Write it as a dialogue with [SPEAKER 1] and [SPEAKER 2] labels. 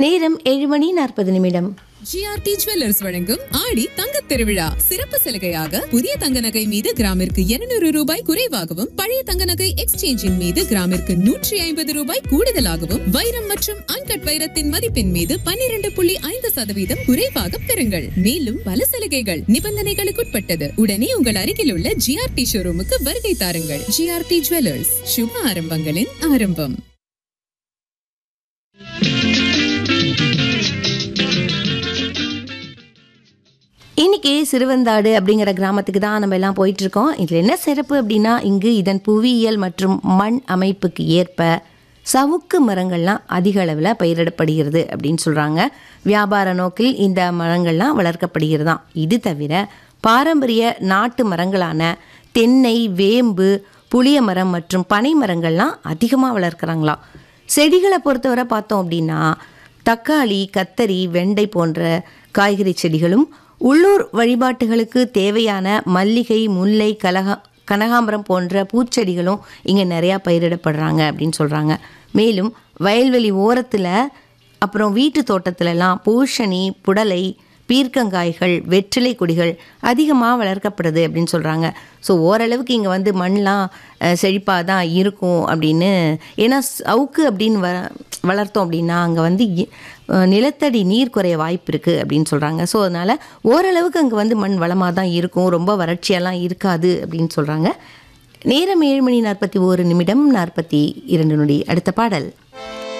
[SPEAKER 1] நேரம் ஏழு மணி நாற்பது நிமிடம்
[SPEAKER 2] ஜிஆர்டி ஜுவல்லர்ஸ் வழங்கும் ஆடி தங்கத் திருவிழா சிறப்பு சலுகையாக புதிய தங்க நகை மீது கிராமிற்கு 200 ரூபாய் குறைவாகவும் பழைய தங்க நகை எக்ஸ்சேஞ்சின் மீது கிராமிற்கு நூற்றி ஐம்பது ரூபாய் கூடுதலாகவும் வைரம் மற்றும் அன்கட் வைரத்தின் மதிப்பின் மீது 12.5% புள்ளி ஐந்து சதவீதம் குறைவாக பெறுங்கள் மேலும் பல சலுகைகள் நிபந்தனைகளுக்குட்பட்டது உடனே உங்கள் அருகில் உள்ள ஜிஆர்டி ஷோரூமுக்கு வருகை தாருங்கள் ஜிஆர்டி ஜுவல்லர்ஸ் சுப ஆரம்பங்களின் ஆரம்பம்
[SPEAKER 1] இன்னைக்கு சிறுவந்தாடு அப்படிங்கிற கிராமத்துக்கு தான் நம்ம எல்லாம் போயிட்டு இருக்கோம் இதில் என்ன சிறப்பு அப்படின்னா இங்கு இதன் புவியியல் மற்றும் மண் அமைப்புக்கு ஏற்ப சவுக்கு மரங்கள்லாம் அதிக அளவில் பயிரிடப்படுகிறது அப்படின்னு சொல்கிறாங்க வியாபார நோக்கில் இந்த மரங்கள்லாம் வளர்க்கப்படுகிறதாம் இது தவிர பாரம்பரிய நாட்டு மரங்களான தென்னை வேம்பு புளிய மரம் மற்றும் பனை மரங்கள்லாம் அதிகமாக வளர்க்குறாங்களாம் செடிகளை பொறுத்தவரை பார்த்தோம் அப்படின்னா தக்காளி கத்தரி வெண்டை போன்ற காய்கறி செடிகளும் உள்ளூர் வழிபாட்டுகளுக்கு தேவையான மல்லிகை முல்லை கலக கனகாம்பரம் போன்ற பூச்செடிகளும் இங்கே நிறையா பயிரிடப்படுறாங்க அப்படின்னு சொல்கிறாங்க மேலும் வயல்வெளி ஓரத்தில் அப்புறம் வீட்டு தோட்டத்துலலாம் பூசணி புடலை பீர்க்கங்காய்கள் வெற்றிலை கொடிகள் அதிகமாக வளர்க்கப்படுது அப்படின்னு சொல்கிறாங்க ஸோ ஓரளவுக்கு இங்கே வந்து மண்லாம் செழிப்பாக தான் இருக்கும் அப்படின்னு ஏன்னா சவுக்கு அப்படின்னு வ வளர்த்தோம் அப்படின்னா அங்கே வந்து இ- அஹ் நிலத்தடி நீர் குறைய வாய்ப்பு இருக்குது அப்படின்னு சொல்கிறாங்க ஸோ அதனால் ஓரளவுக்கு அங்கே வந்து மண் வளமாக தான் இருக்கும் ரொம்ப வறட்சியெல்லாம் இருக்காது அப்படின்னு சொல்கிறாங்க நேரம் ஏழு மணி நாற்பத்தி ஓரு நிமிடம் நாற்பத்தி இரண்டு நொடி அடுத்த பாடல்